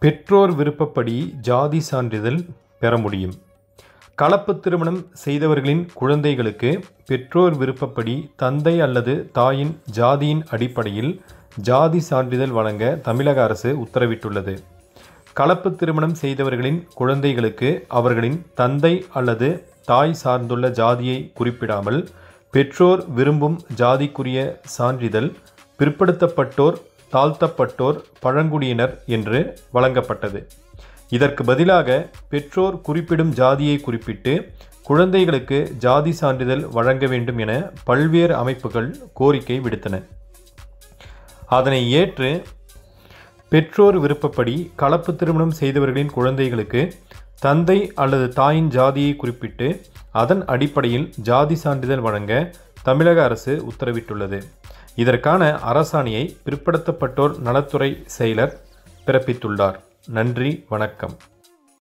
பெற்றோர் விருப்பப்படி ஜாதி சான்றிதழ் பெற முடியும் கலப்பு திருமணம் செய்தவர்களின் குழந்தைகளுக்கு பெற்றோர் விருப்பப்படி தந்தை அல்லது தாயின் ஜாதியின் அடிப்படையில் ஜாதி சான்றிதழ் வழங்க தமிழக அரசு உத்தரவிட்டுள்ளது கலப்பு திருமணம் செய்தவர்களின் குழந்தைகளுக்கு அவர்களின் தந்தை அல்லது தாய் சார்ந்துள்ள ஜாதியை குறிப்பிடாமல் பெற்றோர் விரும்பும் ஜாதிக்குரிய சான்றிதழ் பிற்படுத்தப்பட்டோர் தாழ்த்தப்பட்டோர் பழங்குடியினர் என்று வழங்கப்பட்டது இதற்கு பதிலாக பெற்றோர் குறிப்பிடும் ஜாதியை குறிப்பிட்டு குழந்தைகளுக்கு ஜாதி சான்றிதழ் வழங்க வேண்டும் என பல்வேறு அமைப்புகள் கோரிக்கை விடுத்தன அதனை ஏற்று பெற்றோர் விருப்பப்படி கலப்பு திருமணம் செய்தவர்களின் குழந்தைகளுக்கு தந்தை அல்லது தாயின் ஜாதியை குறிப்பிட்டு அதன் அடிப்படையில் ஜாதி சான்றிதழ் வழங்க தமிழக அரசு உத்தரவிட்டுள்ளது இதற்கான அரசாணையை பிற்படுத்தப்பட்டோர் நலத்துறை செயலர் பிறப்பித்துள்ளார் நன்றி வணக்கம்